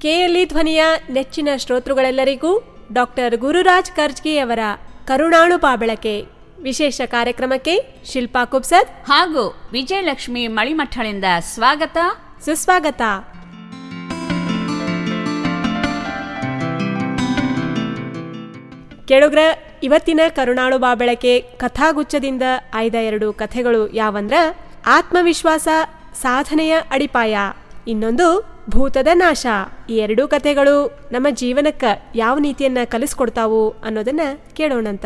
KLE ಧ್ವನಿಯ ನೆಚ್ಚಿನ ಶ್ರೋತೃಗಳೆಲ್ಲರಿಗೂ doctor Gururaj ಕರ್ಜ್ಗಿ ಅವರ ಕರುಣಾಳು ಪಾಬಳಕೆ ವಿಶೇಷ ಕಾರ್ಯಕ್ರಮಕ್ಕೆ ಶಿಲ್ಪಾ ಕುಬ್ಸದ್ ಹಾಗೂ ವಿಜಯಲಕ್ಷ್ಮಿ ಮಳಿಮಠಳಿಂದ ಸ್ವಾಗತ ಸುಸ್ವಾಗತ ಕೇಳುಗ್ರ ಇವತ್ತಿನ ಕರುಣಾಳು ಬಾಬೆಳಕೆ ಕಥಾಗುಚ್ಛದಿಂದ ಆಯ್ದ ಎರಡು ಕಥೆಗಳು ಯಾವಂದ್ರ ಆತ್ಮವಿಶ್ವಾಸ ಸಾಧನೆಯ ಅಡಿಪಾಯ ಇನ್ನೊಂದು ಭೂತದ ನಾಶ ಈ ಎರಡೂ ಕಥೆಗಳು ನಮ್ಮ ಜೀವನಕ್ಕ ಯಾವ ನೀತಿಯನ್ನ ಕಲಿಸ್ಕೊಡ್ತಾವು ಅನ್ನೋದನ್ನ ಕೇಳೋಣಂತ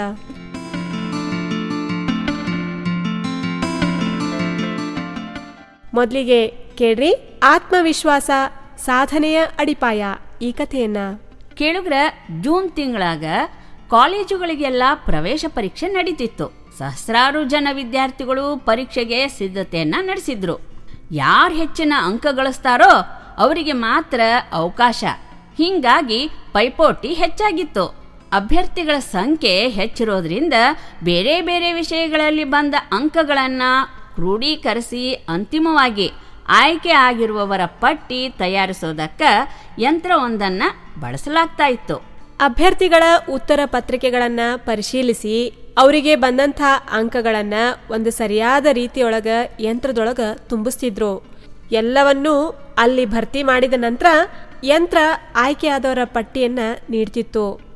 ಮೊದಲಿಗೆ ಕೇಳ್ರಿ ಆತ್ಮವಿಶ್ವಾಸ ಸಾಧನೆಯ ಅಡಿಪಾಯ ಈ ಕಥೆಯನ್ನ ಕೇಳುಗ್ರ ಜೂನ್ ತಿಂಗಳಾಗ ಕಾಲೇಜುಗಳಿಗೆಲ್ಲ ಪ್ರವೇಶ ಪರೀಕ್ಷೆ ನಡೀತಿತ್ತು ಸಹಸ್ರಾರು ಜನ ವಿದ್ಯಾರ್ಥಿಗಳು ಪರೀಕ್ಷೆಗೆ ಸಿದ್ಧತೆಯನ್ನ ನಡೆಸಿದ್ರು ಯಾರು ಹೆಚ್ಚಿನ ಅಂಕ ಗಳಿಸ್ತಾರೋ ಅವರಿಗೆ ಮಾತ್ರ ಅವಕಾಶ ಹಿಂಗಾಗಿ ಪೈಪೋಟಿ ಹೆಚ್ಚಾಗಿತ್ತು ಅಭ್ಯರ್ಥಿಗಳ ಸಂಖ್ಯೆ ಹೆಚ್ಚಿರೋದ್ರಿಂದ ಬೇರೆ ಬೇರೆ ವಿಷಯಗಳಲ್ಲಿ ಬಂದ ಅಂಕಗಳನ್ನ ಕ್ರೋಢೀಕರಿಸಿ ಅಂತಿಮವಾಗಿ ಆಯ್ಕೆ ಆಗಿರುವವರ ಪಟ್ಟಿ ತಯಾರಿಸೋದಕ್ಕ ಯಂತ್ರವೊಂದನ್ನ ಬಳಸಲಾಗ್ತಾ ಇತ್ತು ಅಭ್ಯರ್ಥಿಗಳ ಉತ್ತರ ಪತ್ರಿಕೆಗಳನ್ನ ಪರಿಶೀಲಿಸಿ ಅವರಿಗೆ ಬಂದಂಥ ಅಂಕಗಳನ್ನ ಒಂದು ಸರಿಯಾದ ರೀತಿಯೊಳಗ ಯಂತ್ರದೊಳಗ ತುಂಬಿಸ್ತಿದ್ರು ಎಲ್ಲವನ್ನೂ ಅಲ್ಲಿ ಭರ್ತಿ ಮಾಡಿದ ನಂತರ ಯಂತ್ರ ಆಯ್ಕೆಯಾದವರ ಪಟ್ಟಿಯನ್ನ ನೀಡ್ತಿತ್ತು